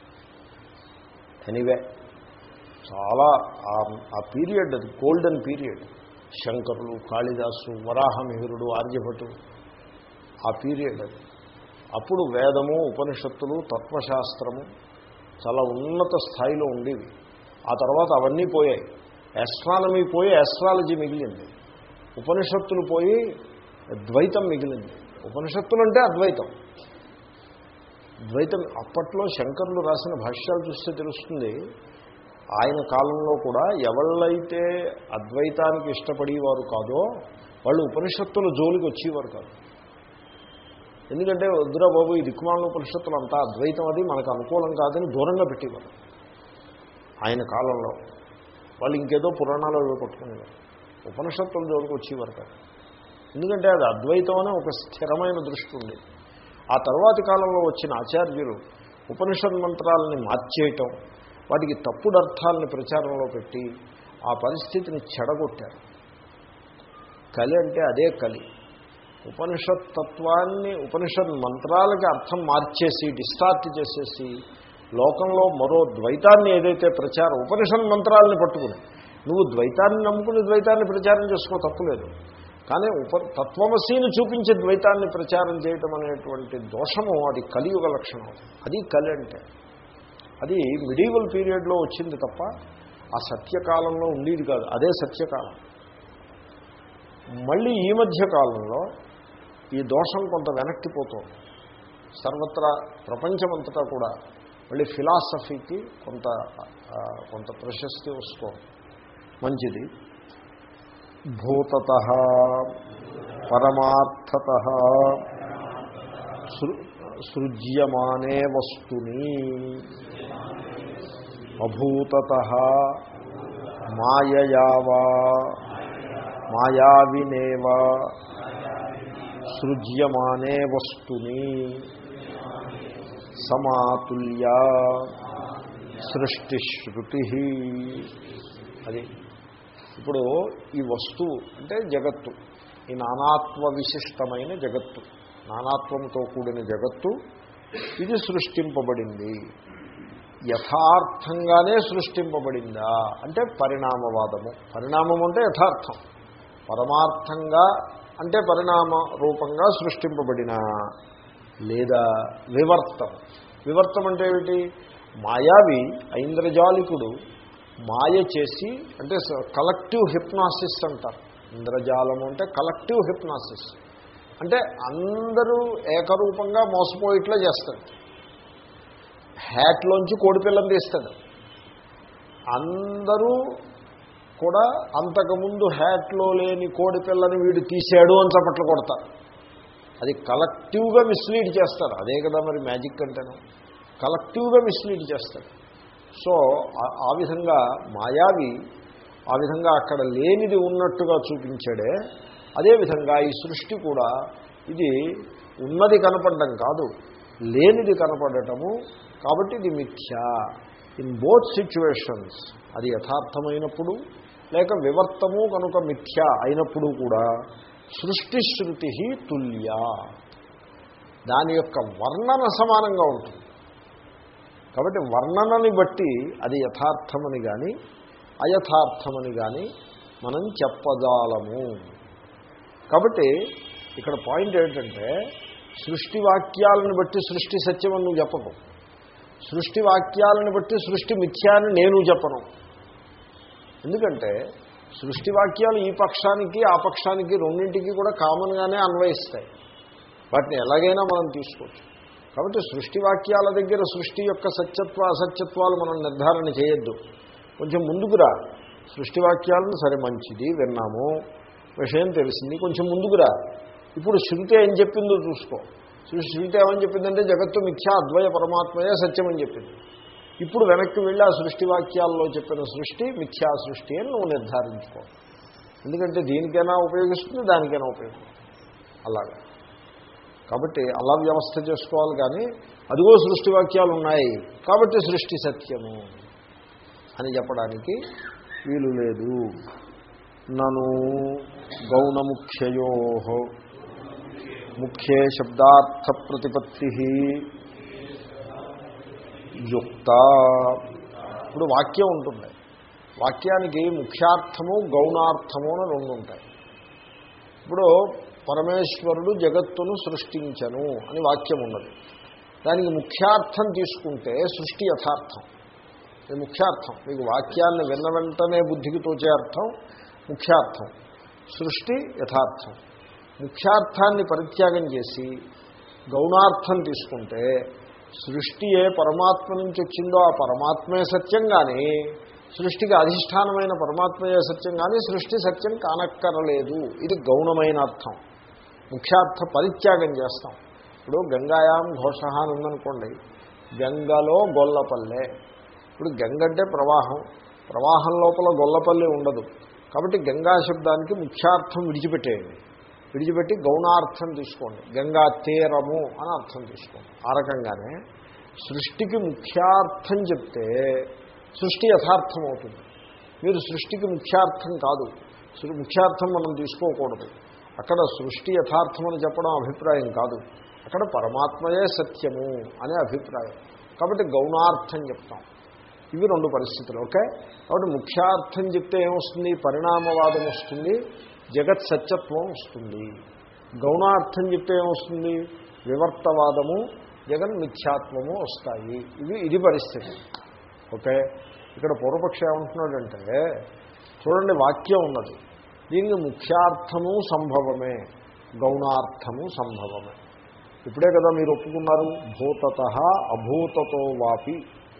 ఎనీవే చాలా ఆ పీరియడ్ అది గోల్డెన్ పీరియడ్ శంకరులు కాళిదాసు వరాహమిహిరుడు ఆర్యభటు ఆ పీరియడ్ అది అప్పుడు వేదము ఉపనిషత్తులు తత్వశాస్త్రము చాలా ఉన్నత స్థాయిలో ఉండేవి ఆ తర్వాత అవన్నీ పోయాయి ఎస్ట్రానమీ పోయి ఎస్ట్రాలజీ మిగిలింది ఉపనిషత్తులు పోయి ద్వైతం మిగిలింది ఉపనిషత్తులు అంటే అద్వైతం ద్వైతం అప్పట్లో శంకరులు రాసిన భాష్యాలు చూస్తే తెలుస్తుంది ఆయన కాలంలో కూడా ఎవళ్ళైతే అద్వైతానికి ఇష్టపడేవారు కాదో వాళ్ళు ఉపనిషత్తుల జోలికి వచ్చేవారు కాదు ఎందుకంటే వద్దురా బాబు ఈ దిక్కుమాల ఉపనిషత్తులు అంతా అద్వైతం అది మనకు అనుకూలం కాదని దూరంగా పెట్టేవారు ఆయన కాలంలో వాళ్ళు ఇంకేదో పురాణాలు అవి కొట్టుకునేవారు ఉపనిషత్తుల జోలికి వచ్చేవారు కాదు ఎందుకంటే అది అద్వైతం అనే ఒక స్థిరమైన దృష్టి ఉంది ఆ తర్వాతి కాలంలో వచ్చిన ఆచార్యులు ఉపనిషత్ మంత్రాలని మార్చేయటం వాటికి తప్పుడు అర్థాలని ప్రచారంలో పెట్టి ఆ పరిస్థితిని చెడగొట్టారు కలి అంటే అదే కలి ఉపనిషత్ తత్వాన్ని ఉపనిషత్ మంత్రాలకి అర్థం మార్చేసి డిస్టార్ట్ చేసేసి లోకంలో మరో ద్వైతాన్ని ఏదైతే ప్రచారం ఉపనిషత్ మంత్రాలని పట్టుకుని నువ్వు ద్వైతాన్ని నమ్ముకుని ద్వైతాన్ని ప్రచారం చేసుకో తప్పులేదు కానీ ఉప తత్వమసీని చూపించే ద్వైతాన్ని ప్రచారం చేయటం అనేటువంటి దోషము అది కలియుగ లక్షణం అది కలి అంటే అది మిడీవల్ పీరియడ్లో వచ్చింది తప్ప ఆ సత్యకాలంలో ఉండేది కాదు అదే సత్యకాలం మళ్ళీ ఈ మధ్య కాలంలో ఈ దోషం కొంత వెనక్కిపోతుంది సర్వత్రా ప్రపంచమంతటా కూడా మళ్ళీ ఫిలాసఫీకి కొంత కొంత ప్రశస్తి వస్తుంది మంచిది భూతత పరమార్థత సృజ్యమానే వస్తుని అభూతత మాయయావా మాయావినేవ సృజ్యమానే వస్తుని సమాతుల్యా సృష్టిశ్రుతి అది ఇప్పుడు ఈ వస్తువు అంటే జగత్తు ఈ నానాత్వ విశిష్టమైన జగత్తు నానాత్వంతో కూడిన జగత్తు ఇది సృష్టింపబడింది యథార్థంగానే సృష్టింపబడిందా అంటే పరిణామవాదము పరిణామం అంటే యథార్థం పరమార్థంగా అంటే పరిణామ రూపంగా సృష్టింపబడిన లేదా వివర్తం వివర్తం అంటే ఏమిటి మాయావి ఐంద్రజాలికుడు మాయ చేసి అంటే కలెక్టివ్ హిప్నాసిస్ అంటారు ఇంద్రజాలము అంటే కలెక్టివ్ హిప్నాసిస్ అంటే అందరూ ఏకరూపంగా మోసపోయిట్లా చేస్తాడు హ్యాట్లోంచి కోడిపిల్లని తీస్తాడు అందరూ కూడా అంతకుముందు హ్యాట్లో లేని కోడిపిల్లని వీడు తీశాడు అని చప్పట్లు కొడతారు అది కలెక్టివ్గా మిస్లీడ్ చేస్తారు అదే కదా మరి మ్యాజిక్ అంటేను కలెక్టివ్గా మిస్లీడ్ చేస్తారు సో ఆ విధంగా మాయావి ఆ విధంగా అక్కడ లేనిది ఉన్నట్టుగా చూపించాడే అదేవిధంగా ఈ సృష్టి కూడా ఇది ఉన్నది కనపడడం కాదు లేనిది కనపడటము కాబట్టి ఇది మిథ్య ఇన్ బోత్ సిచ్యువేషన్స్ అది యథార్థమైనప్పుడు లేక వివర్తము కనుక మిథ్య అయినప్పుడు కూడా సృష్టి శృతి తుల్య దాని యొక్క వర్ణన సమానంగా ఉంటుంది కాబట్టి వర్ణనని బట్టి అది యథార్థమని కానీ అయథార్థమని కానీ మనం చెప్పజాలము కాబట్టి ఇక్కడ పాయింట్ ఏంటంటే సృష్టి వాక్యాలను బట్టి సృష్టి సత్యమని నువ్వు చెప్పకు సృష్టి వాక్యాలను బట్టి సృష్టి మిథ్యాన్ని నేను చెప్పను ఎందుకంటే సృష్టి వాక్యాలు ఈ పక్షానికి ఆ పక్షానికి రెండింటికి కూడా కామన్గానే అన్వయిస్తాయి వాటిని ఎలాగైనా మనం తీసుకోవచ్చు కాబట్టి సృష్టి వాక్యాల దగ్గర సృష్టి యొక్క సత్యత్వ అసత్యత్వాలు మనం నిర్ధారణ చేయొద్దు కొంచెం ముందుకురా సృష్టి వాక్యాలను సరే మంచిది విన్నాము విషయం తెలిసింది కొంచెం ముందుకురా ఇప్పుడు శృతి ఏం చెప్పిందో చూసుకో శృతి ఏమని చెప్పిందంటే జగత్తు మిథ్యా అద్వయ పరమాత్మయే సత్యమని చెప్పింది ఇప్పుడు వెనక్కి వెళ్ళి ఆ సృష్టి వాక్యాల్లో చెప్పిన సృష్టి మిథ్యా సృష్టి అని నువ్వు నిర్ధారించుకో ఎందుకంటే దీనికైనా ఉపయోగిస్తుంది దానికైనా ఉపయోగిస్తుంది అలాగా కాబట్టి అలా వ్యవస్థ చేసుకోవాలి కానీ అదిగో సృష్టి వాక్యాలు ఉన్నాయి కాబట్టి సృష్టి సత్యము అని చెప్పడానికి వీలు లేదు నను గౌణముఖ్యయో ముఖ్యే శబ్దార్థ ప్రతిపత్తి యుక్త ఇప్పుడు వాక్యం ఉంటుంది వాక్యానికి ముఖ్యార్థము గౌణార్థము అని రెండు ఉంటాయి ఇప్పుడు పరమేశ్వరుడు జగత్తును సృష్టించను అని వాక్యం ఉన్నది దానికి ముఖ్యార్థం తీసుకుంటే సృష్టి యథార్థం ఇది ముఖ్యార్థం మీకు వాక్యాన్ని విన్న వెంటనే బుద్ధికి తోచే అర్థం ముఖ్యార్థం సృష్టి యథార్థం ముఖ్యార్థాన్ని పరిత్యాగం చేసి గౌణార్థం తీసుకుంటే సృష్టి ఏ పరమాత్మ నుంచి వచ్చిందో ఆ పరమాత్మే సత్యం కానీ సృష్టికి అధిష్టానమైన పరమాత్మయే సత్యం కానీ సృష్టి సత్యం కానక్కరలేదు ఇది గౌణమైన అర్థం ముఖ్యార్థ పరిత్యాగం చేస్తాం ఇప్పుడు గంగాయాం ఘోష అని ఉందనుకోండి గంగలో గొల్లపల్లె ఇప్పుడు గంగ అంటే ప్రవాహం ప్రవాహం లోపల గొల్లపల్లి ఉండదు కాబట్టి గంగా శబ్దానికి ముఖ్యార్థం విడిచిపెట్టేయండి విడిచిపెట్టి గౌణార్థం తీసుకోండి గంగా తీరము అని అర్థం తీసుకోండి ఆ రకంగానే సృష్టికి ముఖ్యార్థం చెప్తే సృష్టి యథార్థం అవుతుంది మీరు సృష్టికి ముఖ్యార్థం కాదు సృ- ముఖ్యార్థం మనం తీసుకోకూడదు అక్కడ సృష్టి యథార్థమని చెప్పడం అభిప్రాయం కాదు అక్కడ పరమాత్మయే సత్యము అనే అభిప్రాయం కాబట్టి గౌణార్థం చెప్తాం ఇవి రెండు పరిస్థితులు ఓకే కాబట్టి ముఖ్యార్థం చెప్తే ఏమొస్తుంది పరిణామవాదం వస్తుంది జగత్ సత్యత్వం వస్తుంది గౌణార్థం చెప్తే ఏమొస్తుంది వివర్తవాదము జగన్ మిథ్యాత్వము వస్తాయి ఇవి ఇది పరిస్థితి ఓకే ఇక్కడ పూర్వపక్ష ఏమంటున్నాడంటే చూడండి వాక్యం ఉన్నది దీనికి ముఖ్యార్థము సంభవమే గౌణార్థము సంభవమే ఇప్పుడే కదా మీరు ఒప్పుకున్నారు భూతత అభూతతో వాపి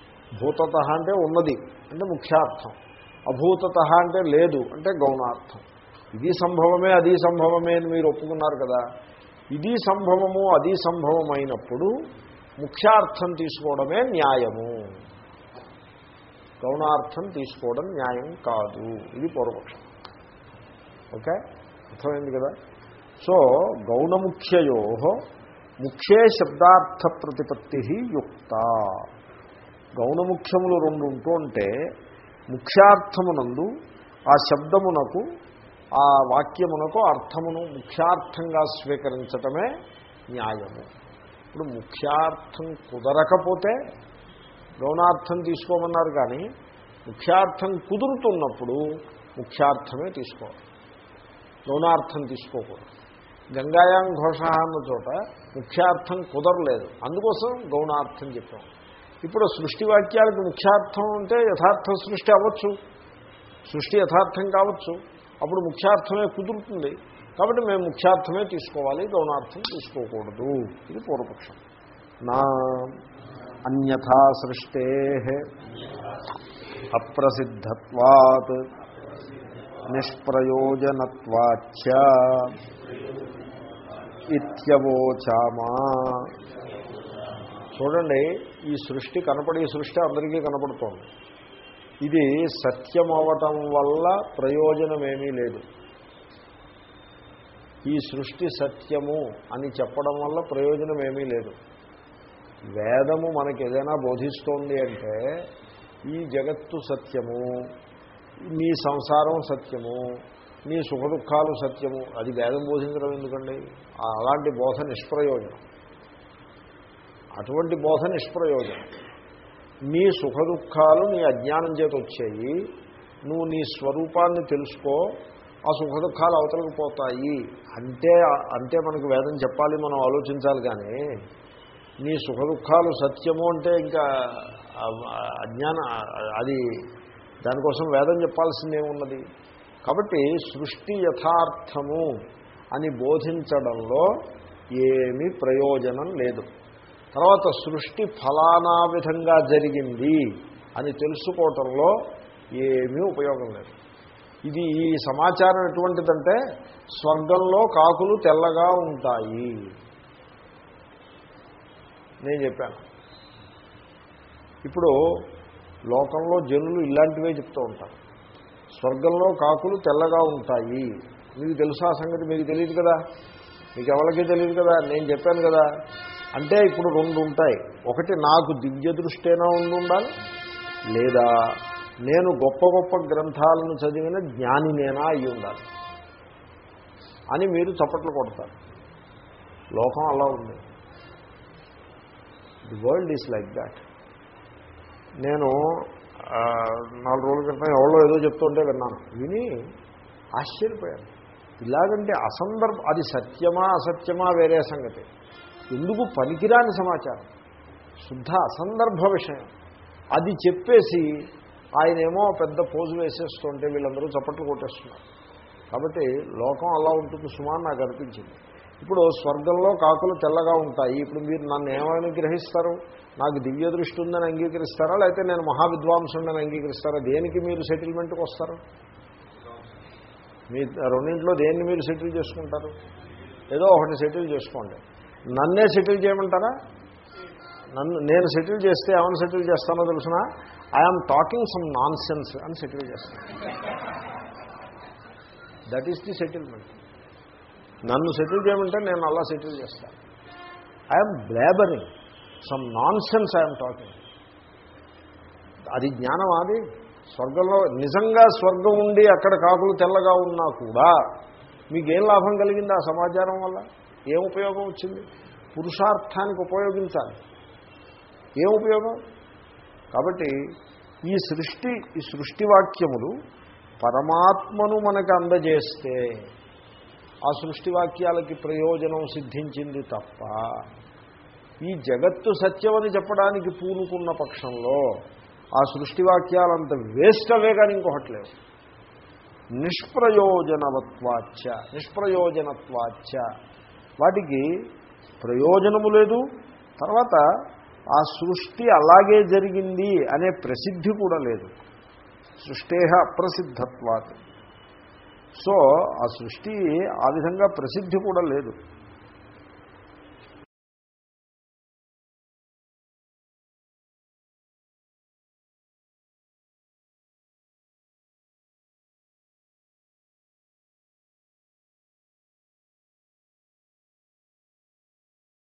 భూతత అంటే ఉన్నది అంటే ముఖ్యార్థం అభూతత అంటే లేదు అంటే గౌణార్థం ఇది సంభవమే అది సంభవమే అని మీరు ఒప్పుకున్నారు కదా ఇది సంభవము అది సంభవమైనప్పుడు ముఖ్యార్థం తీసుకోవడమే న్యాయము గౌణార్థం తీసుకోవడం న్యాయం కాదు ఇది పూర్వపక్షం ఓకే అర్థమైంది కదా సో గౌణముఖ్యయో ముఖ్యే శబ్దార్థ ప్రతిపత్తి యుక్త గౌణముఖ్యములు రెండు ఉంటూ ఉంటే ముఖ్యార్థమునందు ఆ శబ్దమునకు ఆ వాక్యమునకు అర్థమును ముఖ్యార్థంగా స్వీకరించటమే న్యాయము ఇప్పుడు ముఖ్యార్థం కుదరకపోతే గౌణార్థం తీసుకోమన్నారు కానీ ముఖ్యార్థం కుదురుతున్నప్పుడు ముఖ్యార్థమే తీసుకోవాలి గౌణార్థం తీసుకోకూడదు గంగాయాం ఘోష అన్న చోట ముఖ్యార్థం కుదరలేదు అందుకోసం గౌణార్థం చెప్పాం ఇప్పుడు సృష్టి వాక్యాలకు ముఖ్యార్థం అంటే యథార్థ సృష్టి అవ్వచ్చు సృష్టి యథార్థం కావచ్చు అప్పుడు ముఖ్యార్థమే కుదురుతుంది కాబట్టి మేము ముఖ్యార్థమే తీసుకోవాలి గౌణార్థం తీసుకోకూడదు ఇది పూర్వపక్షం నా అన్యథా సృష్టే అప్రసిద్ధత్వాత్ నిష్ప్రయోజనత్వాచ్చ ఇత్యవోచామా చూడండి ఈ సృష్టి కనపడే ఈ సృష్టి అందరికీ కనపడుతోంది ఇది సత్యం అవ్వటం వల్ల ప్రయోజనమేమీ లేదు ఈ సృష్టి సత్యము అని చెప్పడం వల్ల ప్రయోజనం ఏమీ లేదు వేదము మనకి ఏదైనా బోధిస్తోంది అంటే ఈ జగత్తు సత్యము నీ సంసారం సత్యము నీ సుఖ దుఃఖాలు సత్యము అది వేదం బోధించడం ఎందుకండి ఆ- అలాంటి బోధ నిష్ప్రయోజనం అటువంటి బోధ నిష్ప్రయోజనం నీ సుఖ దుఃఖాలు నీ అజ్ఞానం చేత వచ్చాయి నువ్వు నీ స్వరూపాన్ని తెలుసుకో ఆ సుఖ దుఃఖాలు అవతలకు పోతాయి అంటే అంటే మనకు వేదం చెప్పాలి మనం ఆలోచించాలి కానీ నీ సుఖ దుఃఖాలు సత్యము అంటే ఇంకా ఆ- అజ్ఞాన అది దానికోసం వేదం చెప్పాల్సిందేమున్నది కాబట్టి సృష్టి యథార్థము అని బోధించడంలో ఏమీ ప్రయోజనం లేదు తర్వాత సృష్టి ఫలానా విధంగా జరిగింది అని తెలుసుకోవటంలో ఏమీ ఉపయోగం లేదు ఇది ఈ సమాచారం ఎటువంటిదంటే స్వర్గంలో కాకులు తెల్లగా ఉంటాయి నేను చెప్పాను ఇప్పుడు లోకంలో జనులు ఇలాంటివే చెప్తూ ఉంటారు స్వర్గంలో కాకులు తెల్లగా ఉంటాయి మీకు తెలుసా ఆ సంగతి మీకు తెలియదు కదా మీకు ఎవరికీ తెలియదు కదా నేను చెప్పాను కదా అంటే ఇప్పుడు రెండు ఉంటాయి ఒకటి నాకు దివ్య దృష్టేనా ఉండి ఉండాలి లేదా నేను గొప్ప గొప్ప గ్రంథాలను చదివిన జ్ఞానినేనా అయి ఉండాలి అని మీరు చప్పట్లు కొడతారు లోకం అలా ఉంది the world is like that నేను ఆ, నాలుగు రోజుల క్రితం ఎవరో ఏదో చెప్తుంటే విన్నాను విని ఆశ్చర్యపోయాను ఇలాగంటే అసందర్భ అది సత్యమా అసత్యమా వేరే సంగతి ఎందుకు పనికిరాని సమాచారం శుద్ధ అసందర్భ విషయం అది చెప్పేసి ఆయనేమో పెద్ద పోజు వేసేస్తుంటే వీళ్ళందరూ చప్పట్లు కొట్టేస్తున్నారు కాబట్టి లోకం అలా ఉంటుంది సుమా అని నాకు అనిపించింది ఇప్పుడు స్వర్గంలో కాకులు తెల్లగా ఉంటాయి ఇప్పుడు మీరు నన్ను ఏమని గ్రహిస్తారు నాకు దివ్య దృష్టి ఉందని అంగీకరిస్తారా లేకపోతే నేను మహావిద్వాంసుండని అంగీకరిస్తారా దేనికి మీరు సెటిల్మెంట్కి వస్తారు మీ రెండింటిలో దేన్ని మీరు సెటిల్ చేసుకుంటారు ఏదో ఒకటి సెటిల్ చేసుకోండి నన్నే సెటిల్ చేయమంటారా నన్ను నేను సెటిల్ చేస్తే ఏమైనా సెటిల్ చేస్తానో తెలుసిన I'm talking some nonsense అని సెటిల్ చేస్తాను దట్ ఈస్ ది సెటిల్మెంట్ నన్ను సెటిల్ చేయమంటే నేను అలా సెటిల్ చేస్తాను I'm blabbering some nonsense I'm talking అది జ్ఞానం అది స్వర్గంలో నిజంగా స్వర్గం ఉండి అక్కడ కాకులు తెల్లగా ఉన్నా కూడా మీకేం లాభం కలిగింది ఆ సమాచారం వల్ల ఏం ఉపయోగం వచ్చింది పురుషార్థానికి ఉపయోగించాలి ఏం ఉపయోగం కాబట్టి ఈ సృష్టి ఈ సృష్టి వాక్యములు పరమాత్మను మనకు అందజేస్తే ఆ సృష్టి వాక్యాలకి ప్రయోజనం సిద్ధించింది తప్ప ఈ జగత్తు సత్యమని చెప్పడానికి పూనుకున్న పక్షంలో ఆ సృష్టి వాక్యాలంత వేస్ట్ అవే కానీ ఇంకొకటి లేవు నిష్ప్రయోజనవత్వాచ్చ నిష్ప్రయోజనత్వాచ్చ వాటికి ప్రయోజనము లేదు తర్వాత ఆ సృష్టి అలాగే జరిగింది అనే ప్రసిద్ధి కూడా లేదు సృష్టేహ అప్రసిద్ధత్వాత్ సో ఆ సృష్టి ఆ విధంగా ప్రసిద్ధి కూడా లేదు